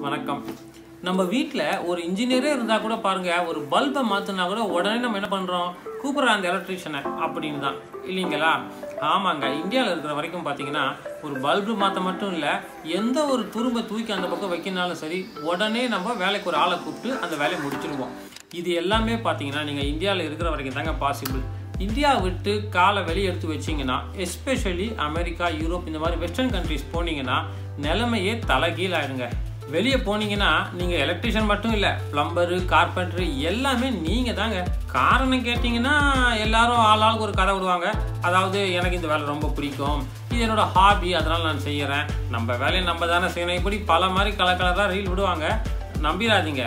வணக்கம் நம்ம வீட்டில் ஒரு இன்ஜினியரே இருந்தால் கூட பாருங்க ஒரு பல்பை மாற்றினா கூட உடனே நம்ம என்ன பண்ணுறோம் கூப்பிட்ற அந்த எலக்ட்ரீஷியனை அப்படின்னு தான் இல்லைங்களா ஆமாங்க இந்தியாவில் இருக்கிற வரைக்கும் பார்த்தீங்கன்னா ஒரு பல்பு மாற்ற மட்டும் இல்லை எந்த ஒரு துரும்பை தூக்கி அந்த பக்கம் வைக்கினாலும் சரி உடனே நம்ம வேலைக்கு ஒரு ஆளை கூப்பிட்டு அந்த வேலையை முடிச்சிடுவோம் இது எல்லாமே பார்த்தீங்கன்னா நீங்கள் இந்தியாவில் இருக்கிற வரைக்கும் தாங்க பாசிபிள் இந்தியா விட்டு காலை வெளியே எடுத்து வச்சிங்கன்னா எஸ்பெஷலி அமெரிக்கா யூரோப் இந்த மாதிரி வெஸ்டர்ன் கண்ட்ரிஸ் போனீங்கன்னா நிலைமையே தலைகீழ் ஆயிடுங்க வெளியே போனீங்கன்னா நீங்கள் எலக்ட்ரிஷியன் மட்டும் இல்லை பிளம்பரு கார்பெண்டரு எல்லாமே நீங்கள் தாங்க காரணம் கேட்டிங்கன்னா எல்லாரும் ஆள் ஆளுக்கு ஒரு கதை விடுவாங்க அதாவது எனக்கு இந்த வேலை ரொம்ப பிடிக்கும் இது என்னோட ஹாபி அதனால் நான் செய்கிறேன் நம்ம வேலையை நம்ம தானே செய்யணும் இப்படி பல மாதிரி கலர் கலராக ரீல் விடுவாங்க நம்பிடாதீங்க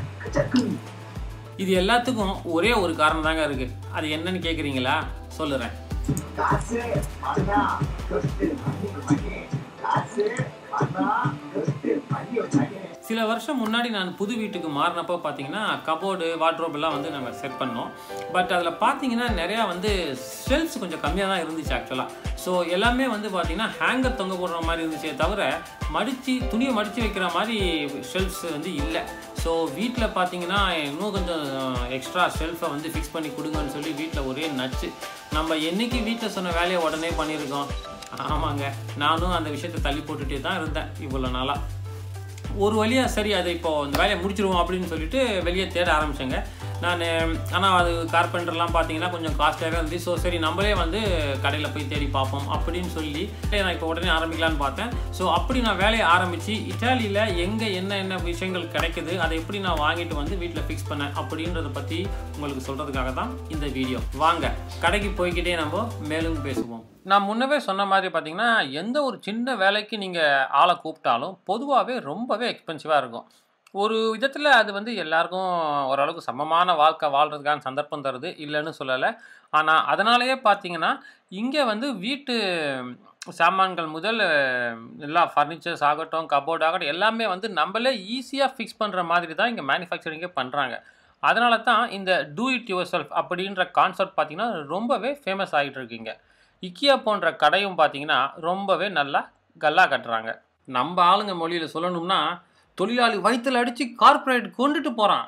இது எல்லாத்துக்கும் ஒரே ஒரு காரணம் தாங்க இருக்கு அது என்னன்னு கேக்குறீங்களா சொல்லுறேன் காசு பணம் கொஸ்து மணி மணி காசு பணம் கொஸ்து மணி மணி சில வருஷம் முன்னாடி நான் புது வீட்டுக்கு மாறினப்போ பார்த்தீங்கன்னா கபோர்டு வாட்ரோப் எல்லாம் வந்து நாங்கள் செட் பண்ணோம் பட் அதில் பார்த்தீங்கன்னா நிறையா வந்து ஷெல்ஃப்ஸ் கொஞ்சம் கம்மியாக தான் இருந்துச்சு ஆக்சுவலாக ஸோ எல்லாமே வந்து பார்த்தீங்கன்னா ஹேங்கர் தொங்க போடுற மாதிரி இருந்துச்சே தவிர மடித்து துணியை மடித்து வைக்கிற மாதிரி ஷெல்ஃப்ஸ் வந்து இல்லை ஸோ வீட்டில் பார்த்தீங்கன்னா இன்னும் கொஞ்சம் எக்ஸ்ட்ரா ஷெல்ஃபை வந்து ஃபிக்ஸ் பண்ணி கொடுங்கன்னு சொல்லி வீட்டில் ஒரே நச்சு நம்ம என்னைக்கு வீட்டில் சொன்ன வேலையை உடனே பண்ணியிருக்கோம் ஆமாங்க நானும் அந்த விஷயத்தை தள்ளி போட்டுகிட்டே தான் இருந்தேன் இவ்வளோ நாளாக ஒரு வழியாக சரி அதை இப்போ இந்த வேலையை முடிச்சிருவோம் அப்படின்னு சொல்லிட்டு வெளியே தேட ஆரம்பிச்சேங்க நான் ஆனால் அது கார்பெண்டர்லாம் பார்த்தீங்கன்னா கொஞ்சம் காஸ்ட்லியாக இருந்துச்சு ஸோ சரி நம்மளே வந்து கடையில் போய் தேடி பார்ப்போம் அப்படின்னு சொல்லி "ஏய், நான் இப்போ உடனே ஆரம்பிக்கலான்னு பார்த்தேன் ஸோ அப்படி நான் வேலையை ஆரம்பித்து இட்டாலியில் எங்கே என்ன என்ன விஷயங்கள் கிடைக்குது அதை எப்படி நான் வாங்கிட்டு வந்து வீட்டில் ஃபிக்ஸ் பண்ணேன் அப்படின்றத பற்றி உங்களுக்கு சொல்கிறதுக்காக தான் இந்த வீடியோ வாங்க கடைக்கு போய்க்கிட்டே நம்ம மேலும் பேசுவோம் நான் முன்னவே சொன்ன மாதிரி பார்த்தீங்கன்னா எந்த ஒரு சின்ன வேலைக்கு நீங்கள் ஆளை கூப்பிட்டாலும் பொதுவாகவே ரொம்பவே எக்ஸ்பென்சிவாக இருக்கும் ஒரு விதத்தில் அது வந்து எல்லாருக்கும் ஓரளவுக்கு சமமான வாழ்க்கை வாழ்கிறதுக்கான சந்தர்ப்பம் தருது இல்லைன்னு சொல்லலை ஆனால் அதனாலேயே பார்த்தீங்கன்னா இங்கே வந்து வீட்டு சாமான்கள் முதல் அஹ், எல்லா ஃபர்னிச்சர்ஸ் ஆகட்டும் கபோர்ட் ஆகட்டும் எல்லாமே வந்து நம்மளே ஈஸியாக ஃபிக்ஸ் பண்ணுற மாதிரி தான் இங்கே மேனுஃபேக்சரிங்கே பண்ணுறாங்க அதனால தான் இந்த டூ இட் யுவர் செல்ஃப் அப்படின்ற கான்செப்ட் பார்த்தீங்கன்னா ரொம்பவே ஃபேமஸ் ஆகிட்டு இருக்குங்க இக்கியா போன்ற கடையும் பார்த்தீங்கன்னா ரொம்பவே நல்லா கல்லா கட்டுறாங்க நம்ம ஆளுங்க மொழியில் சொல்லணும்னா தொழிலாளி வயிற்றில் அடித்து கார்ப்பரேட் கொண்டுட்டு போகிறான்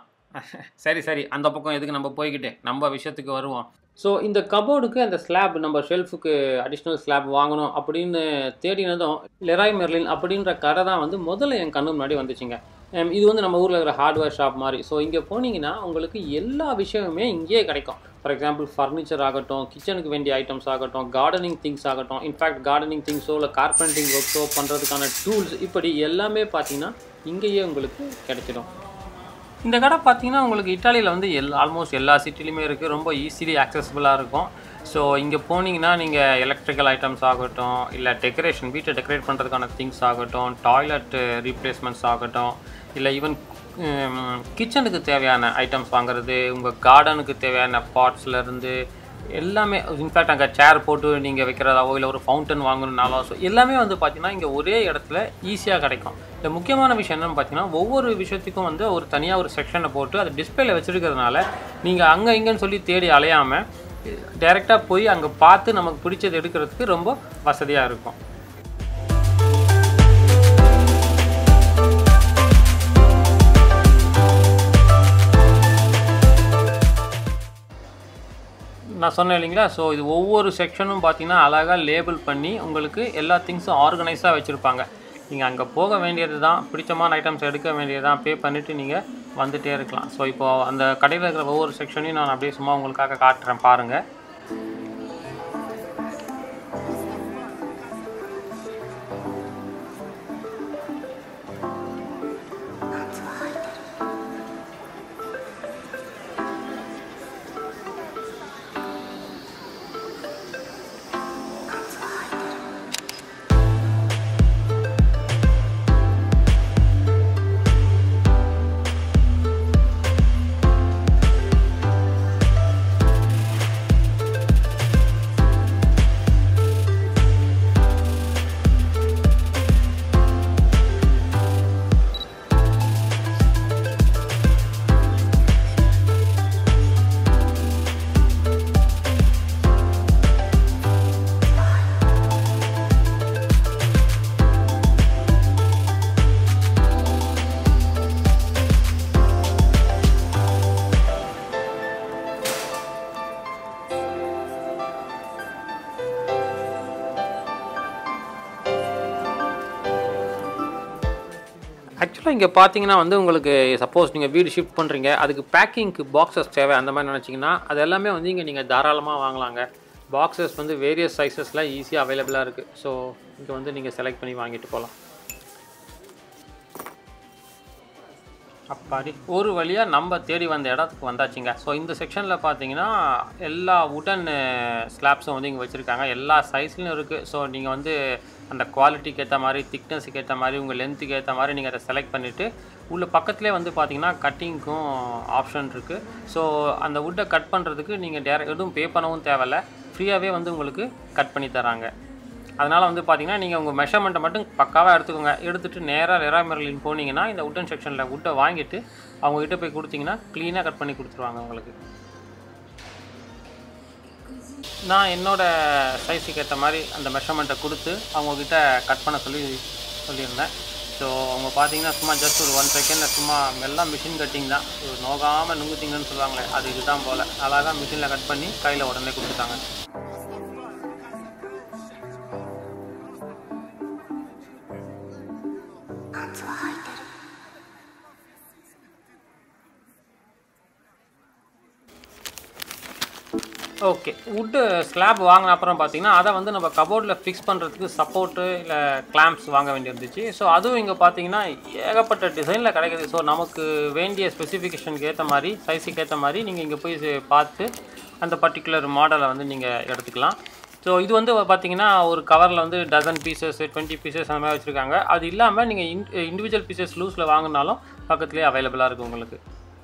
சரி சரி அந்த பக்கம் எதுக்கு நம்ம போய்கிட்டு நம்ம விஷயத்துக்கு வருவோம் ஸோ இந்த கபோர்டுக்கு அந்த ஸ்லாப் நம்ம ஷெல்ஃபுக்கு அடிஷ்னல் ஸ்லாப் வாங்கணும் அப்படின்னு தேடினதும் லெராய் மெர்லின் அப்படின்ற கடை தான் வந்து முதல்ல என் கண்ணு முன்னாடி வந்துச்சுங்க ஹம், இது வந்து நம்ம ஊரில் இருக்கிற ஹார்ட்வேர் ஷாப் மாதிரி ஸோ இங்கே போனீங்கன்னா உங்களுக்கு எல்லா விஷயமுமே இங்கேயே கிடைக்கும் ஃபார் எக்ஸாம்பிள் ஃபர்னிச்சர் ஆகட்டும் கிச்சனுக்கு வேண்டிய ஐட்டம்ஸ் ஆகட்டும் கார்டனிங் திங்ஸ் ஆகட்டும் இன்ஃபேக்ட் கார்டனிங் திங்ஸோ இல்லை கார்பெண்டிங் ஒர்க்ஸோ பண்ணுறதுக்கான டூல்ஸ் இப்படி எல்லாமே பார்த்தீங்கன்னா இங்கேயே உங்களுக்கு கிடைச்சிடும் இந்த கடை பார்த்தீங்கன்னா உங்களுக்கு இட்டாலியில் வந்து எல் ஆல்மோஸ்ட் எல்லா சிட்டிலையுமே இருக்குது ரொம்ப ஈஸிலி ஆக்சசபிளாக இருக்கும் ஸோ இங்கே போனீங்கன்னா நீங்கள் எலக்ட்ரிக்கல் ஐட்டம்ஸ் ஆகட்டும் இல்லை டெக்கரேஷன் வீட்டை டெக்கரேட் பண்ணுறதுக்கான திங்ஸ் ஆகட்டும் டாய்லெட் ரீப்ளேஸ்மெண்ட்ஸ் ஆகட்டும் இல்லை ஈவன் கிச்சனுக்கு தேவையான ஐட்டம்ஸ் வாங்குறது உங்கள் கார்டனுக்கு தேவையான பாட்ஸ்லேருந்து எல்லாமே இன்ஃபேக்ட் அங்கே சேர் போட்டு நீங்கள் வைக்கிறதாவோ இல்லை ஒரு ஃபவுண்டன் வாங்கணுன்னாலோ ஸோ எல்லாமே வந்து பார்த்தீங்கன்னா இங்கே ஒரே இடத்துல ஈஸியாக கிடைக்கும் இந்த முக்கியமான விஷயம் என்னன்னு பார்த்தீங்கன்னா ஒவ்வொரு விஷயத்துக்கும் வந்து ஒரு தனியாக ஒரு செக்ஷனை போட்டு அது டிஸ்பிளேல வச்சுருக்கிறதுனால நீங்கள் அங்கே இங்கேன்னு சொல்லி தேடி அலையாமல் டைரெக்டாக போய் அங்கே பார்த்து நமக்கு பிடிச்சது எடுக்கிறதுக்கு ரொம்ப வசதியாக இருக்கும் நான் சொன்னேன் இல்லைங்களா ஸோ இது ஒவ்வொரு செக்ஷனும் பார்த்தீங்கன்னா அழகாக லேபிள் பண்ணி உங்களுக்கு எல்லா திங்ஸும் ஆர்கனைஸாக வச்சுருப்பாங்க நீங்கள் அங்கே போக வேண்டியது தான் பிடிச்சமான ஐட்டம்ஸ் எடுக்க வேண்டியது தான் பே பண்ணிவிட்டு நீங்கள் வந்துகிட்டே இருக்கலாம் ஸோ இப்போது அந்த கடையில் இருக்கிற ஒவ்வொரு செக்ஷனையும் நான் அப்படியே சும்மா உங்களுக்காக காட்டுறேன் பாருங்கள் ஆக்சுவலாக இங்கே பார்த்தீங்கன்னா வந்து உங்களுக்கு சப்போஸ் நீங்கள் வீடு ஷிஃப்ட் பண்ணுறீங்க அதுக்கு பேக்கிங்க்கு பாக்ஸஸ் தேவை அந்த மாதிரி நினச்சிங்கன்னா அது எல்லாமே வந்து இங்கே நீங்கள் தாராளமாக வாங்கலாங்க பாக்ஸஸ் வந்து வேரியஸ் சைஸஸில் ஈஸியாக அவைலபிளாக இருக்குது ஸோ இங்கே வந்து நீங்கள் செலக்ட் பண்ணி வாங்கிட்டு போகலாம் அப்பாடி ஒரு வழியாக நம்ம தேடி வந்த இடத்துக்கு வந்தாச்சுங்க ஸோ இந்த செக்ஷனில் பார்த்தீங்கன்னா எல்லா உடன் ஸ்லாப்ஸும் வந்து இங்கே வச்சுருக்காங்க எல்லா சைஸ்லையும் இருக்குது ஸோ நீங்கள் வந்து அந்த குவாலிட்டிக்கு ஏற்ற மாதிரி திக்னஸுக்கு ஏற்ற மாதிரி உங்கள் லென்த்துக்கு ஏற்ற மாதிரி நீங்கள் அதை செலக்ட் பண்ணிவிட்டு உள்ள பக்கத்துலேயே வந்து பார்த்தீங்கன்னா கட்டிங்க்கும் ஆப்ஷன் இருக்குது ஸோ அந்த வுட்டை கட் பண்ணுறதுக்கு நீங்கள் டேரக்ட் எதுவும் பே பண்ணவும் தேவையில்ல ஃப்ரீயாகவே வந்து உங்களுக்கு கட் பண்ணி தராங்க அதனால் வந்து பார்த்தீங்கன்னா நீங்கள் உங்கள் மெஷர்மெண்ட்டை மட்டும் பக்காவாக எடுத்துக்கோங்க எடுத்துகிட்டு நேராக லெரா மெரலின் போனீங்கன்னா இந்த உட்டன் செக்ஷனில் உட்டை வாங்கிட்டு அவங்ககிட்ட போய் கொடுத்தீங்கன்னா க்ளீனாக கட் பண்ணி கொடுத்துருவாங்க உங்களுக்கு நான் என்னோட சைஸுக்கு ஏற்ற மாதிரி அந்த மெஷர்மெண்ட்டை கொடுத்து அவங்கக்கிட்ட கட் பண்ண சொல்லி சொல்லியிருந்தேன் ஸோ அவங்க பார்த்தீங்கன்னா சும்மா ஜஸ்ட் ஒரு ஒன் செகண்டில் சும்மா எல்லாம் மிஷின் கட்டிங் தான் ஒரு நோகாமல் நுங்குத்திங்கன்னு சொல்லுவாங்களே அது இதுதான் போல் அழகாக மிஷினில் கட் பண்ணி கையில் உடனே கொடுத்துட்டாங்க ஓகே வுட்டு ஸ்லாப் வாங்கின அப்புறம் பார்த்தீங்கன்னா அதை வந்து நம்ம கபோர்டில் ஃபிக்ஸ் பண்ணுறதுக்கு சப்போர்ட்டு இல்லை கிளாம்ப்ஸ் வாங்க வேண்டியிருந்துச்சு ஸோ அதுவும் இங்கே பார்த்தீங்கன்னா ஏகப்பட்ட டிசைனில் கிடைக்குது ஸோ நமக்கு வேண்டிய ஸ்பெசிஃபிகேஷனுக்கு ஏற்ற மாதிரி சைஸுக்கு ஏற்ற மாதிரி நீங்கள் இங்கே போய் செ- பார்த்து அந்த பர்டிகுலர் மாடலை வந்து நீங்கள் எடுத்துக்கலாம் ஸோ இது வந்து பார்த்தீங்கன்னா ஒரு கவரில் வந்து டசன் பீசஸ் டுவெண்ட்டி பீசஸ் அந்த மாதிரி வச்சுருக்காங்க அது இல்லாமல் நீங்கள் இன் இண்டிவிஜுவல் பீசஸ் லூஸில் வாங்கினாலும் பக்கத்துலேயே அவைலபிளாக இருக்குது உங்களுக்கு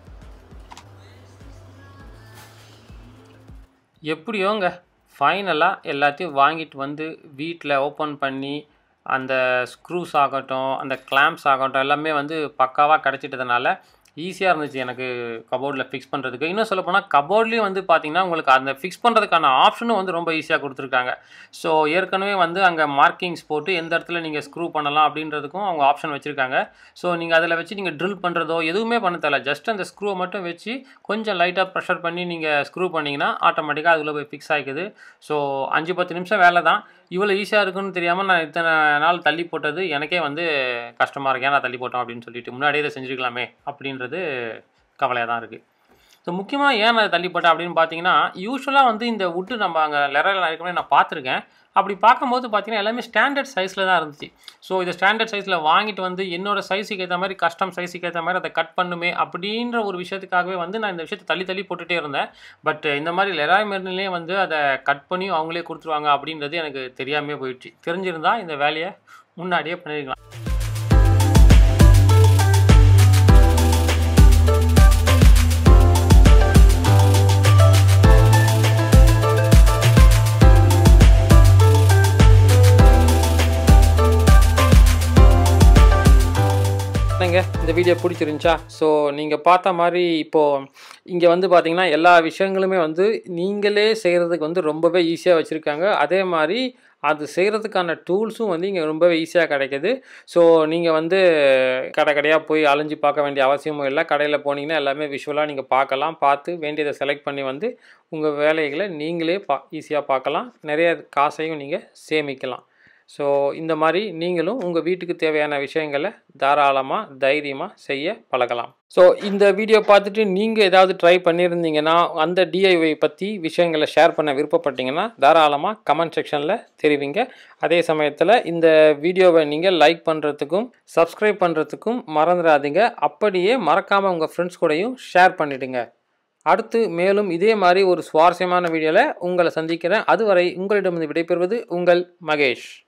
எப்படியோங்க ஃபைனலாக எல்லாத்தையும் வாங்கிட்டு வந்து வீட்டில் ஓப்பன் பண்ணி அந்த ஸ்க்ரூஸ் ஆகட்டும் அந்த கிளாம்ப்ஸ் ஆகட்டும் எல்லாமே வந்து பக்காவாக கிடச்சிட்டதுனால ஈஸியாக இருந்துச்சு எனக்கு கபோர்டில் ஃபிக்ஸ் பண்ணுறதுக்கு இன்னும் சொல்ல போனால் கபோர்ட்லேயும் வந்து பார்த்தீங்கன்னா உங்களுக்கு அந்த ஃபிக்ஸ் பண்ணுறதுக்கான ஆப்ஷனும் வந்து ரொம்ப ஈஸியாக கொடுத்துருக்காங்க ஸோ ஏற்கனவே வந்து அங்கே மார்க்கிங்ஸ் போட்டு எந்த இடத்துல நீங்கள் ஸ்க்ரூ பண்ணலாம் அப்படின்றதுக்கும் அவங்க ஆப்ஷன் வச்சுருக்காங்க ஸோ நீங்கள் அதில் வச்சு நீங்கள் ட்ரில் பண்ணுறதோ எதுவுமே பண்ண தேவையில்ல ஜஸ்ட் அந்த ஸ்க்ரூவை மட்டும் வச்சு கொஞ்சம் லைட்டாக ப்ரெஷர் பண்ணி நீங்கள் ஸ்க்ரூ பண்ணிங்கன்னா ஆட்டோமேட்டிக்காக அதில் போய் ஃபிக்ஸ் ஆகிக்குது ஸோ அஞ்சு பத்து நிமிஷம் வேலை தான் இவ்வளோ ஈஸியாக இருக்குன்னு தெரியாமல் நான் இத்தனை நாள் தள்ளி போட்டது எனக்கே வந்து கஷ்டமாக இருக்கு ஏன் நான் தள்ளி போட்டோம் அப்படின்னு சொல்லிட்டு முன்னாடியே இதை செஞ்சுருக்கலாமே அப்படின்றது கவலையாக தான் இருக்குது ஸோ முக்கியமாக ஏன் நான் தள்ளி போட்டேன் அப்படின்னு பார்த்தீங்கன்னா யூஸ்வலாக வந்து இந்த வுட்டு நம்ம அங்கே லெரல் ஏற்கனவே நான் பார்த்துருக்கேன் அப்படி பார்க்கும்போது பார்த்தீங்கன்னா எல்லாமே ஸ்டாண்டர்ட் சைஸில் தான் இருந்துச்சு ஸோ இதை ஸ்டாண்டர்ட் சைஸில் வாங்கிட்டு வந்து என்னோட சைஸுக்கு ஏற்ற மாதிரி கஸ்டம் சைஸுக்கு ஏற்ற மாதிரி அதை கட் பண்ணுமே அப்படின்ற ஒரு விஷயத்துக்காகவே வந்து நான் இந்த விஷயத்தை தள்ளி தள்ளி போட்டுகிட்டே இருந்தேன் பட் இந்த மாதிரி லெராய் மெர்னிலே வந்து அதை கட் பண்ணி அவங்களே கொடுத்துருவாங்க அப்படின்றது எனக்கு தெரியாமே போயிடுச்சு தெரிஞ்சிருந்தா இந்த வேலையை முன்னாடியே பண்ணிருக்கலாம் என்னங்க இந்த வீடியோ பிடிச்சிருந்துச்சா ஸோ நீங்கள் பார்த்த மாதிரி இப்போது இங்கே வந்து பார்த்தீங்கன்னா எல்லா விஷயங்களுமே வந்து நீங்களே செய்கிறதுக்கு வந்து ரொம்பவே ஈஸியாக வச்சுருக்காங்க அதே மாதிரி அது செய்கிறதுக்கான டூல்ஸும் வந்து இங்கே ரொம்பவே ஈஸியாக கிடைக்குது ஸோ நீங்கள் வந்து கடை கடையாக போய் அலைஞ்சு பார்க்க வேண்டிய அவசியமும் இல்லை கடையில் போனீங்கன்னா எல்லாமே விஷுவலாக நீங்கள் பார்க்கலாம் பார்த்து வேண்டியதை செலக்ட் பண்ணி வந்து உங்கள் வேலைகளை நீங்களே பா ஈஸியாக பார்க்கலாம் நிறைய காசையும் நீங்கள் சேமிக்கலாம் ஸோ இந்த மாதிரி நீங்களும் உங்கள் வீட்டுக்கு தேவையான விஷயங்களை தாராளமாக தைரியமாக செய்ய பழகலாம் ஸோ இந்த வீடியோ பார்த்துட்டு நீங்கள் ஏதாவது ட்ரை பண்ணியிருந்தீங்கன்னா அந்த டிஐஒய் பற்றி விஷயங்களை ஷேர் பண்ண விருப்பப்பட்டீங்கன்னா தாராளமாக கமெண்ட் செக்ஷனில் தெரிவிங்க அதே சமயத்தில் இந்த வீடியோவை நீங்கள் லைக் பண்ணுறதுக்கும் சப்ஸ்கிரைப் பண்ணுறதுக்கும் மறந்துடாதீங்க அப்படியே மறக்காமல் உங்கள் ஃப்ரெண்ட்ஸ் கூடயும் ஷேர் பண்ணிவிடுங்க அடுத்து மேலும் இதே மாதிரி ஒரு சுவாரஸ்யமான வீடியோவில் உங்களை சந்திக்கிறேன் அதுவரை உங்களிடமிருந்து விடைபெறுவது உங்கள் மகேஷ்